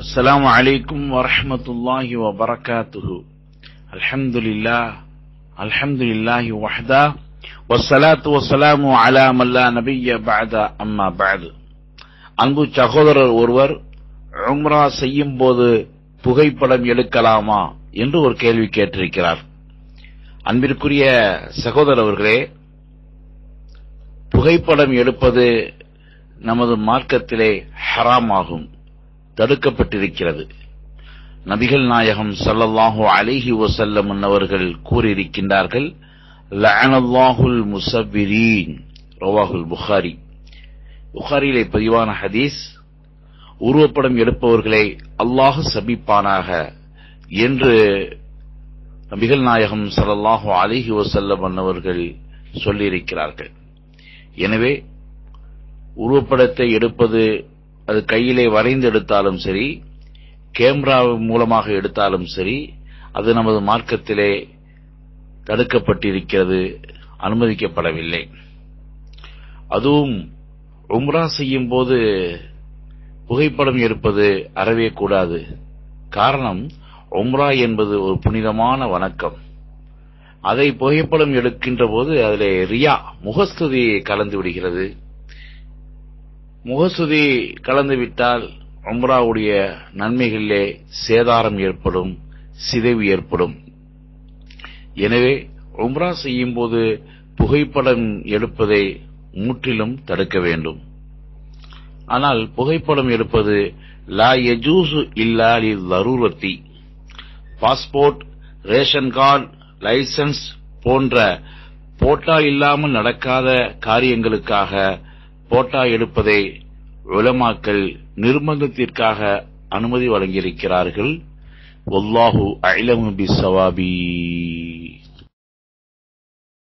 السلام عليكم ورحمة الله وبركاته الحمد لله الحمد لله وحده والصلاة والسلام على من لا نبي بعد أما بعد அன்பு சகோதரர் ஒருவர் உம்ரா செய்யும் போது புகைப்படம் எடுக்கலாமா என்று ஒரு கேள்வி கேட்டிருக்கிறார் அன்பிற்குரிய சகோதரர் அவர்களே புகைப்படம் எடுப்பது நமது மார்க்கத்திலே ஹராமாகும் தடுக்கப்பட்டிருக்கிறது நபிகள் நாயகம் ஸல்லல்லாஹு அலைஹி வஸல்லம் அவர்கள் கூறியிருக்கின்றார்கள் லஅனல்லாஹுல் முஸவ்விரீன் ரவாஹுல் புகாரி புகாரியிலே பதிவான ஹதீஸ் உருவப்படம் எடுப்பவர்களை அல்லாஹ் சபிப்பானாக என்று நபிகள் நாயகம் ஸல்லல்லாஹு அலைஹி வஸல்லம் அவர்கள் சொல்லியிருக்கிறார்கள் எனவே உருவப்படத்தை எடுப்பது அது கையிலே வரைந்து எடுத்தாலும் சரி கேமரா மூலமாக எடுத்தாலும் சரி அது நமது மார்க்கத்திலே தடுக்கப்பட்டிருக்கிறது அனுமதிக்கப்படவில்லை அதுவும் உம்ரா செய்யும் போது புகைப்படம் எடுப்பது அறவே கூடாது காரணம் உம்ரா என்பது ஒரு புனிதமான வணக்கம் அதை புகைப்படம் எடுக்கின்ற போது அதிலே ரியா முகஸ்துதி கலந்து விடுகிறது முகஸ்துதி கலந்துவிட்டால் உம்ராவுடைய நன்மைகளிலே சேதாரம் ஏற்படும் சிதைவு ஏற்படும் எனவே உம்ரா செய்யும் போது புகைப்படம் எடுப்பதை முற்றிலும் தடுக்க வேண்டும் ஆனால் புகைப்படம் எடுப்பது லா யஜூசு இல்லா லரூரத்தி பாஸ்போர்ட் ரேஷன் கார்டு லைசன்ஸ் போன்ற போட்டா இல்லாமல் நடக்காத காரியங்களுக்காக போட்டா எடுப்பதை உலமாக்கள் நிர்பந்தத்திற்காக அனுமதி வழங்கியிருக்கிறார்கள் ஒல்லாஹு அயிலமு பிசவாபி